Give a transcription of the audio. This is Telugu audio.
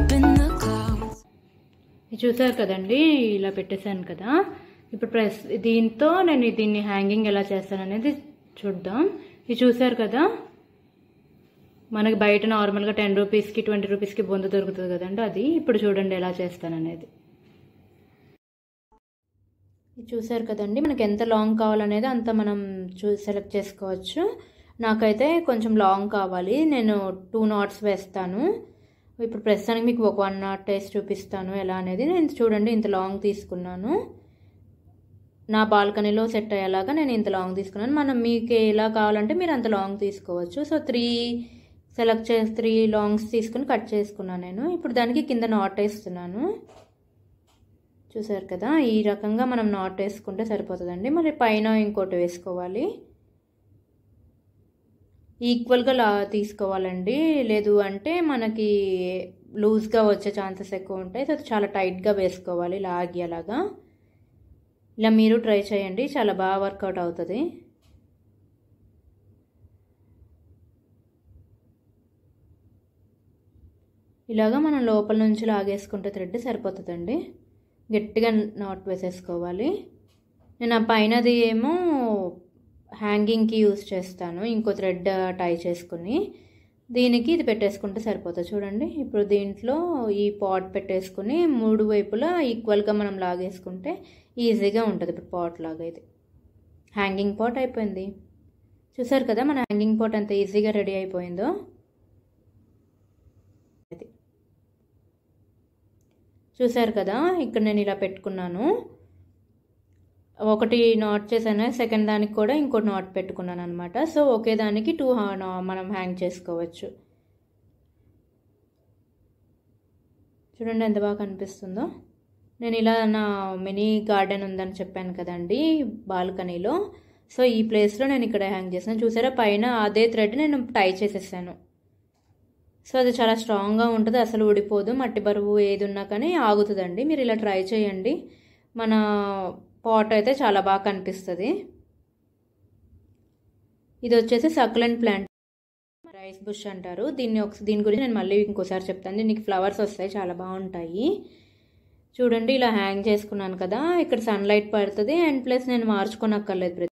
up in the clouds. ఇది చూసారు కదండి ఇలా పెట్టేశాను కదా ఇప్పుడు ప్రెస్ దీంతో నేను దీన్ని హ్యాంగింగ్ ఎలా చేస్తాను అనేది చూద్దాం ఇది చూసారు కదా మనకి బయట నార్మల్గా టెన్ రూపీస్కి ట్వంటీ రూపీస్కి బొందు దొరుకుతుంది కదండి అది ఇప్పుడు చూడండి ఎలా చేస్తాను అనేది ఇది చూసారు కదండి మనకి ఎంత లాంగ్ కావాలనేది అంత మనం చూ సెలెక్ట్ చేసుకోవచ్చు నాకైతే కొంచెం లాంగ్ కావాలి నేను టూ నాట్స్ వేస్తాను ఇప్పుడు ప్రస్తుతానికి మీకు ఒక వన్ నాట్ టేస్ట్ చూపిస్తాను ఎలా అనేది నేను చూడండి ఇంత లాంగ్ తీసుకున్నాను నా బాల్కనీలో సెట్ అయ్యేలాగా నేను ఇంత లాంగ్ తీసుకున్నాను మనం మీకు ఎలా కావాలంటే మీరు అంత లాంగ్ తీసుకోవచ్చు సో త్రీ సెలెక్ట్ చేసి త్రీ లాంగ్స్ తీసుకుని కట్ చేసుకున్నాను నేను ఇప్పుడు దానికి కింద నాట్ వేస్తున్నాను చూసారు కదా ఈ రకంగా మనం నాట్ వేసుకుంటే సరిపోతుందండి మరి పైన ఇంకోటి వేసుకోవాలి ఈక్వల్గా లా తీసుకోవాలండి లేదు అంటే మనకి లూజ్గా వచ్చే ఛాన్సెస్ ఎక్కువ ఉంటాయి సో చాలా టైట్గా వేసుకోవాలి లాగి అలాగా ఇలా మీరు ట్రై చేయండి చాలా బాగా వర్కౌట్ అవుతుంది ఇలాగా మనం లోపల నుంచి లాగేసుకుంటే థ్రెడ్ సరిపోతుందండి గట్టిగా నాట్ వేసేసుకోవాలి నేను ఆ పైనది ఏమో హ్యాంగింగ్కి యూస్ చేస్తాను ఇంకో థ్రెడ్ టై చేసుకుని దీనికి ఇది పెట్టేసుకుంటే సరిపోతుంది చూడండి ఇప్పుడు దీంట్లో ఈ పాట్ పెట్టేసుకుని మూడు వైపులా ఈక్వల్గా మనం లాగేసుకుంటే ఈజీగా ఉంటుంది ఇప్పుడు పాట్ లాగా ఇది హ్యాంగింగ్ పాట్ అయిపోయింది చూసారు కదా మన హ్యాంగింగ్ పాట్ ఎంత ఈజీగా రెడీ అయిపోయిందో ఇది చూసారు కదా ఇక్కడ నేను ఇలా పెట్టుకున్నాను ఒకటి నాట్ చేశాను సెకండ్ దానికి కూడా ఇంకోటి నాట్ పెట్టుకున్నాను అనమాట సో ఒకే దానికి టూ మనం హ్యాంగ్ చేసుకోవచ్చు చూడండి ఎంత బాగా కనిపిస్తుందో నేను ఇలా నా మినీ గార్డెన్ ఉందని చెప్పాను కదండి బాల్కనీలో సో ఈ ప్లేస్లో నేను ఇక్కడ హ్యాంగ్ చేశాను చూసారా పైన అదే థ్రెడ్ నేను టై చేసేసాను సో అది చాలా స్ట్రాంగ్గా ఉంటుంది అసలు ఊడిపోదు మట్టి బరువు ఏది ఉన్నా కానీ ఆగుతుందండి మీరు ఇలా ట్రై చేయండి మన పాట్ అయితే చాలా బాగా కనిపిస్తుంది ఇది వచ్చేసి సక్లెంట్ ప్లాంట్ రైస్ బుష్ అంటారు దీన్ని ఒక దీని గురించి నేను మళ్ళీ ఇంకోసారి చెప్తాను దీనికి ఫ్లవర్స్ వస్తాయి చాలా బాగుంటాయి చూడండి ఇలా హ్యాంగ్ చేసుకున్నాను కదా ఇక్కడ సన్లైట్ పడుతుంది అండ్ ప్లస్ నేను మార్చుకోనక్కర్లేదు